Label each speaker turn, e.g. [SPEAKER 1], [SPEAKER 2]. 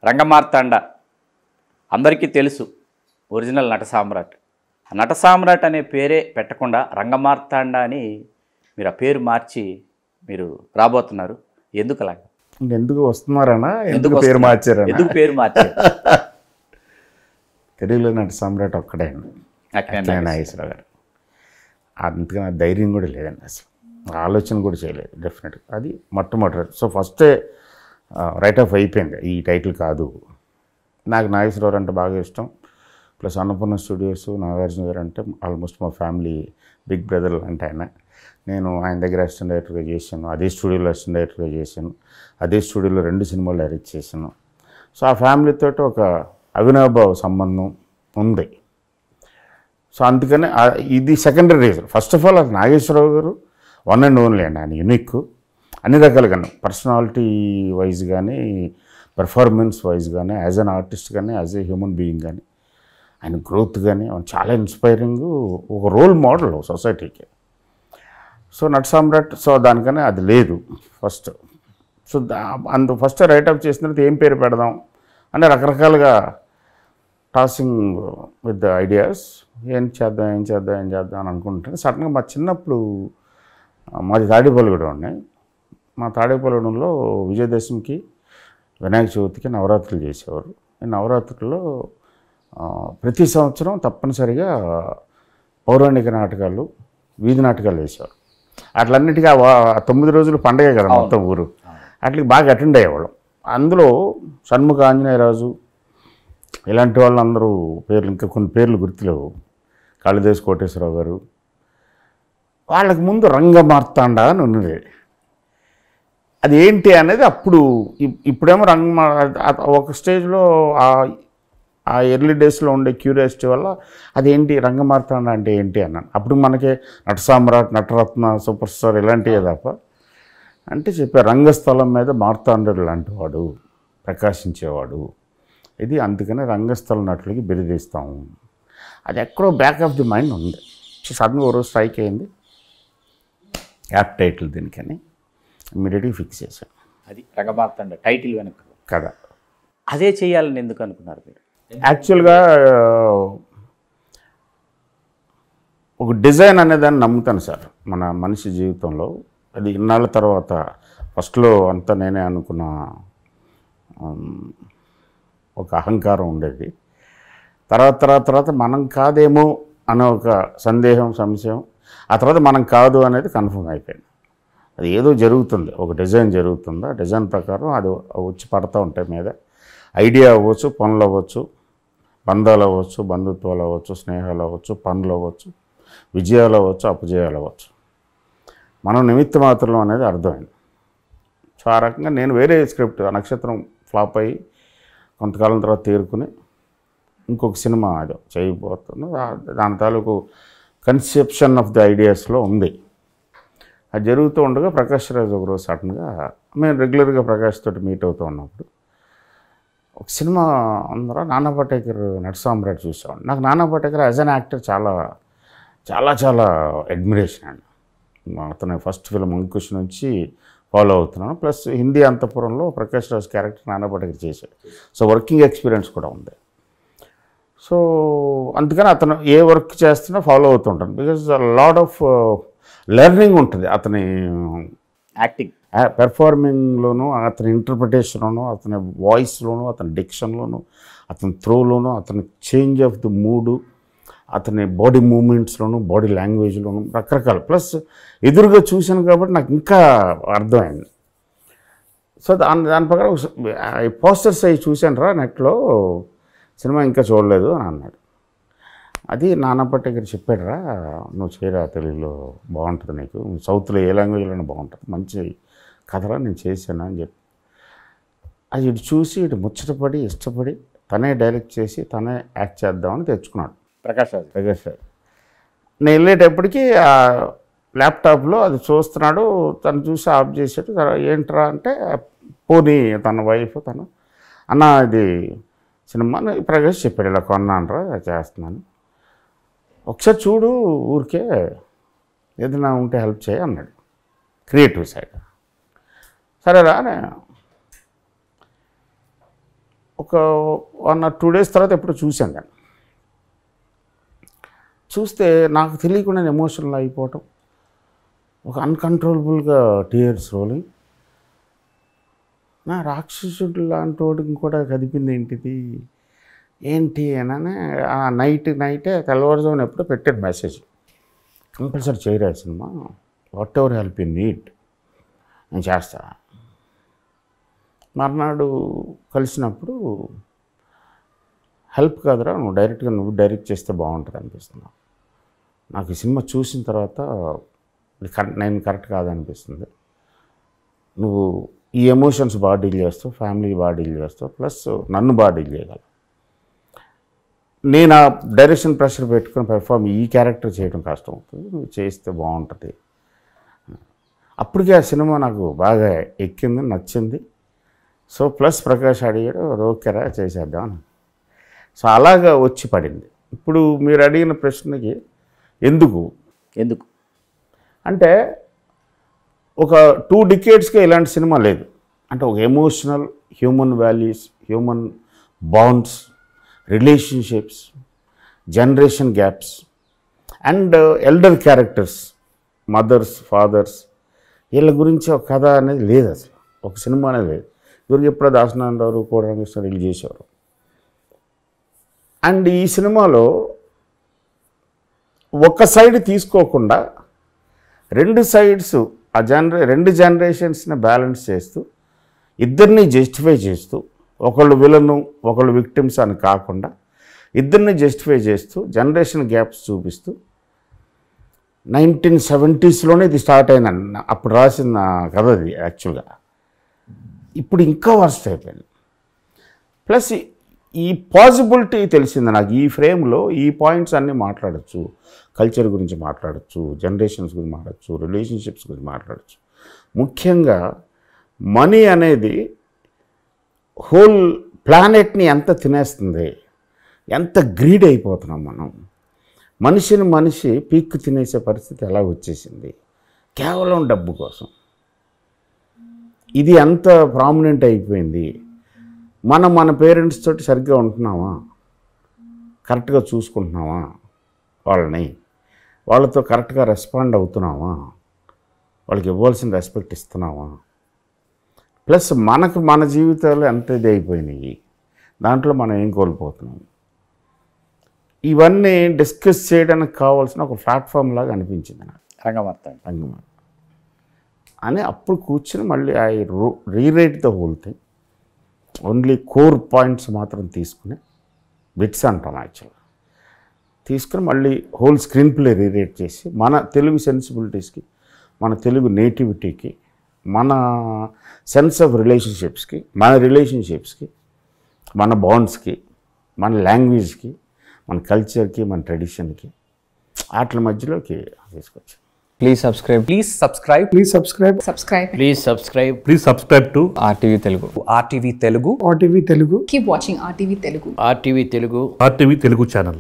[SPEAKER 1] రంగమార్తాండ అందరికీ తెలుసు ఒరిజినల్ నట సామ్రాట్ ఆ నట సామ్రాట్ అనే పేరే పెట్టకుండా రంగమార్తాండ అని మీరు ఆ పేరు మార్చి మీరు రాబోతున్నారు ఎందుకు అలాగా
[SPEAKER 2] ఎందుకు వస్తున్నారనా ఎందుకు
[SPEAKER 1] ఎందుకు
[SPEAKER 2] పేరు
[SPEAKER 1] వస్తున్నారు?
[SPEAKER 2] మార్చారనా
[SPEAKER 1] ఎందుకు పేరు మార్చారు
[SPEAKER 2] తెలుగులో నటి సమ్రాట్ ఒక్కడే అండి
[SPEAKER 1] అక్కినేని
[SPEAKER 2] అట్లనే నాగేశ్వరరావు గారు అందుకని ఆ ధైర్యం కూడా లేదండి అసలు ఆలోచన కూడా చేయలేదు డెఫినెట్గా అది మొట్టమొదటి సో ఫస్టే రైట్ ఆఫ్ అయిపోయింది ఈ టైటిల్ కాదు నాకు నాగేశ్వరరావు అంటే బాగా ఇష్టం ప్లస్ అన్నపూర్ణ స్టూడియోస్ నాగార్జున గారు అంటే ఆల్మోస్ట్ మా ఫ్యామిలీ బిగ్ బ్రదర్ అంటే ఆయన నేను ఆయన దగ్గర అసిస్టెంట్ డైరెక్టర్గా చేశాను అదే స్టూడియోలో అసిస్టెంట్ డైరెక్టర్గా చేశాను అదే స్టూడియోలో రెండు సినిమాలు డైరెక్ట్ చేశాను సో ఆ ఫ్యామిలీతో ఒక అవినాభావ సంబంధం ఉంది సో అందుకని ఆ- ఇది secondary reason first of all అది నాగేశ్వరరావు గారు వన్ అండ్ ఓన్లీ అండి ఆయన యూనిక్ అన్ని రకాలుగా పర్సనాలిటీ వైజ్ కానీ పెర్ఫార్మెన్స్ వైజ్ కానీ యాజ్ అన్ ఆర్టిస్ట్ కానీ యాజ్ ఏ హ్యూమన్ బీయింగ్ కానీ ఆయన గ్రోత్ కానీ ఆయన చాలా ఇన్స్పైరింగ్ ఒక రోల్ మోడల్ సొసైటీకి సో నట్ సామ్రాట్ సో దానికనే అది లేదు ఫస్ట్ సో దా అందు ఫస్ట్ రైటప్ చేసిన తర్వాత ఏం పేరు పెడదాం అంటే రకరకాలుగా టాసింగ్ విత్ ద ఐడియాస్ ఏం చేద్దాం ఏం చేద్దాం ఏం చేద్దాం అని అనుకుంటే సడన్గా మా చిన్నప్పుడు ఆ, మాది తాడేపల్లిగూడెం ఉన్నాయి మా తాడేపల్లిగూడెంలో విజయదశమికి వినాయక చవితికి నవరాత్రులు చేసేవారు ఈ నవరాత్రుల్లో ఆ, ప్రతి సంవత్సరం తప్పనిసరిగా పౌరాణిక నాటకాలు వీధి నాటకాలు వేసేవారు అట్లన్నిటికీ ఆ వా- ఆ తొమ్మిది రోజులు పండగే కదా మొత్తం ఊరు అట్లకి బాగా అటెండ్ అయ్యేవాళ్ళం అందులో షణ్ముఖ ఆంజనేయరాజు ఇలాంటి వాళ్ళందరూ పేర్లు ఇంకా కొన్ని పేర్లు గుర్తులేవు కాళిదాస్ కోటేశ్వరరావు గారు వాళ్ళకి ముందు రంగమార్తాండ అని ఉన్నది అది ఏంటి అనేది అప్పుడు ఇప్- ఇప్పుడేమో రంగ ఒక స్టేజ్లో ఆ ఆ ఎర్లీ డేస్లో ఉండే క్యూరియాసిటీ వల్ల అదేంటి రంగమార్తాండ అంటే ఏంటి అన్నాను అప్పుడు మనకి నట సామ్రాట్ నటరత్న సూపర్ స్టార్ ఇలాంటివే తప్ప అంటే చెప్పే రంగస్థలం మీద మార్తాండుడు లాంటి వాడు ప్రకాశించేవాడు ఇది అందుకనే రంగస్థల నటులకి బిరుదిస్తాము అది ఎక్కడో బ్యాక్ ఆఫ్ ది మైండ్ ఉంది సో సడన్గా ఒక రోజు స్ట్రైక్ అయింది యాప్ టైటిల్ దీనికని ఇమ్మీడియట్గా ఫిక్స్ చేశాను
[SPEAKER 1] అది రంగమార్తాండ టైటిల్ వెనక
[SPEAKER 2] కదా
[SPEAKER 1] అదే చేయాలని ఎందుకు అనుకున్నారు మీరు
[SPEAKER 2] యాక్చువల్గా ఒక డిజైన్ అనేదాన్ని నమ్ముతాను సార్ మన మనిషి జీవితంలో అది ఇన్నాళ్ళ తర్వాత ఫస్ట్లో అంతా నేనే అనుకున్న ఉమ్, ఒక అహంకారం ఉండేది తర్వాత తర్వాత తర్వాత మనం కాదేమో అనే ఒక సందేహం సంశయం ఆ తర్వాత మనం కాదు అనేది కన్ఫర్మ్ అయిపోయింది అది ఏదో జరుగుతుంది ఒక డిజైన్ జరుగుతుంది ఆ డిజైన్ ప్రకారం అది వచ్చి పడతా ఉంటాయి మీద ఐడియా అవ్వచ్చు పనులు అవ్వచ్చు బంధాలు అవ్వచ్చు బంధుత్వాలు అవ్వచ్చు స్నేహాలు అవ్వచ్చు పనులు అవ్వచ్చు విజయాలు అవ్వచ్చు అపజయాలు అవ్వచ్చు మనం నిమిత్త మాత్రం అనేది అర్థమైంది సో ఆ రకంగా నేను వేరే స్క్రిప్ట్ ఆ నక్షత్రం ఫ్లాప్ అయ్యి కొంతకాలం తర్వాత తేరుకుని ఇంకొక సినిమా అది చేయబోతుంది ఆ- దాని తాలూకు కన్సెప్షన్ ఆఫ్ ది ఐడియాస్లో ఉంది అది జరుగుతూ ఉండగా ప్రకాష్ రాజ్ ఒకరోజు సడన్గా మేము రెగ్యులర్గా ప్రకాష్ తోటి మీట్ అవుతూ ఉన్నప్పుడు ఒక సినిమా అందరూ నానా పటేకర్ నట సామ్రాట్ చూసాం నాకు నానా పటేకర్ యాజ్ అన్ యాక్టర్ చాలా చాలా చాలా అడ్మిరేషన్ అండి అతను ఫస్ట్ ఫిల్మ్ అంకుష్ నుంచి ఫాలో అవుతున్నాను ప్లస్ హిందీ అంతపురంలో ప్రకాష్ రాజ్ క్యారెక్టర్ నానా పటేకర్ చేశాడు సో వర్కింగ్ ఎక్స్పీరియన్స్ కూడా ఉంది సో అందుకని అతను ఏ వర్క్ చేస్తున్నా ఫాలో అవుతుంటాను బికాజ్ లాడ్ ఆఫ్ లెర్నింగ్ ఉంటుంది అతని
[SPEAKER 1] యాక్టింగ్
[SPEAKER 2] పెర్ఫార్మింగ్లోను అతని ఇంటర్ప్రిటేషన్లోను అతని వాయిస్లోను అతని డిక్షన్లోను అతని త్రోలోను అతని చేంజ్ ఆఫ్ ది మూడు అతని బాడీ మూమెంట్స్లోను బాడీ లాంగ్వేజ్లోను రకరకాల ప్లస్ ఎదురుగా చూశాను కాబట్టి నాకు ఇంకా అర్థమైంది సో దాని దాని ప్రకారం పోస్టర్స్ అవి చూశాను రా నెట్లో సినిమా ఇంకా చూడలేదు అని అన్నాడు అది నాన్న పట్టేకర్ చెప్పాడురా నువ్వు చేయరా తెలుగులో బాగుంటుంది నీకు సౌత్లో ఏ లాంగ్వేజ్లోనే బాగుంటుంది మంచి కథలా నేను చేశాను అని చెప్పి అది ఇటు చూసి ఇటు ముచ్చటపడి ఇష్టపడి తనే డైరెక్ట్ చేసి తనే యాక్ట్ చేద్దామని తెచ్చుకున్నాడు
[SPEAKER 1] ప్రకాష్ రాజ్
[SPEAKER 2] ప్రకాష్ రాజ్ నేను వెళ్ళేటప్పటికి ఆ ల్యాప్టాప్లో అది చూస్తున్నాడు తను చూసి ఆఫ్ చేసాడు తర్వాత ఏంట్రా అంటే పోనీ తన వైఫ్ తను అన్న ఇది సినిమా అని ప్రకాష్ చెప్పాడు ఇలా కొన్నానరా చేస్తున్నాను ఒకసారి చూడు ఊరికే ఏదైనా ఉంటే హెల్ప్ చేయి అన్నాడు క్రియేటివ్ సైడ్ సరేరా అని ఒక వన్ ఆర్ టూ డేస్ తర్వాత ఎప్పుడు చూశాను నేను చూస్తే నాకు తెలియకుండా ఎమోషనల్ అయిపోవటం ఒక అన్కంట్రోలబుల్గా టీయర్స్ రోలింగ్ నా రాక్షసుడు లాంటి వాడికి కూడా కదిపింది ఏంటిది ఏంటి అని ఆ నైట్ నైటే తెల్లవారుజామున ఎప్పుడో పెట్టాడు మెసేజ్ కంపల్సరీ చేయరా cinema whatever help you need నేను చేస్తా మర్నాడు కలిసినప్పుడు హెల్ప్ కాదురా నువ్వు డైరెక్ట్గా నువ్వు డైరెక్ట్ చేస్తే బాగుంటుంది అనిపిస్తుంది నాకు ఈ సినిమా చూసిన తర్వాత ఇది కరెక్ట్ నేను కరెక్ట్ కాదనిపిస్తుంది నువ్వు ఈ ఎమోషన్స్ బాగా డీల్ చేస్తావు ఫ్యామిలీ బాగా డీల్ చేస్తావు ప్లస్ నన్ను బాగా డీల్ చేయగలవు నేను ఆ డైరెక్షన్ ప్రెషర్ పెట్టుకుని పెర్ఫామ్ ఈ క్యారెక్టర్ చేయడం కష్టం అవుతుంది నువ్వు చేస్తే బాగుంటుంది అప్పటికే ఆ సినిమా నాకు బాగా ఎక్కింది నచ్చింది సో ప్లస్ ప్రకాష్ అడిగాడు ఓకేరా చేసేద్దాం అని సో అలాగా వచ్చి పడింది ఇప్పుడు మీరు అడిగిన ప్రశ్నకి ఎందుకు
[SPEAKER 1] ఎందుకు
[SPEAKER 2] అంటే ఒక టూ డికేడ్స్గా ఇలాంటి సినిమా లేదు అంటే ఒక emotional human values human bonds relationships generation gaps and elder characters mothers fathers వీళ్ళ గురించి ఒక కథ అనేది లేదు అసలు ఒక సినిమా అనేది లేదు ఇవరికి ఎప్పుడో దాసనారాయణరావు కూడా రామకృష్ణ రిలీజ్ చేసేవారు అండ్ ఈ సినిమాలో ఒక సైడ్ తీసుకోకుండా రెండు సైడ్స్ ఆ జనరే రెండు జనరేషన్స్ని బ్యాలెన్స్ చేస్తూ ఇద్దరిని జస్టిఫై చేస్తూ ఒకళ్ళు విలను ఒకళ్ళు విక్టిమ్స్ అని కాకుండా ఇద్దరిని జస్టిఫై చేస్తూ జనరేషన్ గ్యాప్స్ చూపిస్తూ నైన్టీన్ సెవెంటీస్లోనే ఇది స్టార్ట్ అయిందండి అప్పుడు రాసిన కథ అది యాక్చువల్గా ఇప్పుడు ఇంకా వర్స్ట్ అయిపోయింది ప్లస్ ఈ- ఈ పాసిబిలిటీ తెలిసింది నాకు ఈ ఫ్రేమ్లో ఈ పాయింట్స్ అన్నీ మాట్లాడచ్చు కల్చర్ గురించి మాట్లాడచ్చు జనరేషన్స్ గురించి మాట్లాడచ్చు రిలేషన్షిప్స్ గురించి మాట్లాడచ్చు ముఖ్యంగా మనీ అనేది హోల్ ప్లానెట్ని ఎంత తినేస్తుంది ఎంత గ్రీడ్ అయిపోతున్నాం మనం మనిషిని మనిషి పీక్కు తినేసే పరిస్థితి ఎలా వచ్చేసింది కేవలం డబ్బు కోసం ఇది ఎంత ప్రామినెంట్ అయిపోయింది మనం మన పేరెంట్స్ తోటి సరిగ్గా ఉంటున్నామా కరెక్ట్గా చూసుకుంటున్నామా వాళ్ళని వాళ్ళతో కరెక్ట్గా రెస్పాండ్ అవుతున్నామా వాళ్ళకి ఇవ్వాల్సిన రెస్పెక్ట్ ఇస్తున్నామా ప్లస్ మనకు మన జీవితాలు ఎంత ఇది అయిపోయినాయి దాంట్లో మనం ఏం కోల్పోతున్నాం ఇవన్నీ డిస్కస్ చేయడానికి కావాల్సిన ఒక ప్లాట్ఫామ్ లాగా అనిపించింది నాకు
[SPEAKER 1] రంగమార్తాండ
[SPEAKER 2] రంగమాత అని అప్పుడు కూర్చుని మళ్ళీ I rewrite the whole thing only core points మాత్రం తీసుకుని బిట్స్ అంటాం యాక్చువల్గా తీసుకుని మళ్ళీ హోల్ స్క్రీన్ ప్లే రీరైట్ చేసి మన తెలుగు సెన్సిబిలిటీస్కి మన తెలుగు నేటివిటీకి మన సెన్స్ ఆఫ్ రిలేషన్షిప్స్కి మన రిలేషన్షిప్స్కి మన బాండ్స్కి మన లాంగ్వేజ్కి మన కల్చర్కి మన ట్రెడిషన్కి వాటి మధ్యలోకి తీసుకొచ్చాం
[SPEAKER 3] please subscribe
[SPEAKER 4] Please subscribe
[SPEAKER 5] Please subscribe
[SPEAKER 6] subscribe
[SPEAKER 1] please subscribe
[SPEAKER 4] Please subscribe to
[SPEAKER 3] RTV Telugu
[SPEAKER 4] to RTV Telugu
[SPEAKER 5] RTV Telugu.
[SPEAKER 6] keep watching rtv telugu
[SPEAKER 1] RTV Telugu
[SPEAKER 4] RTV Telugu channel.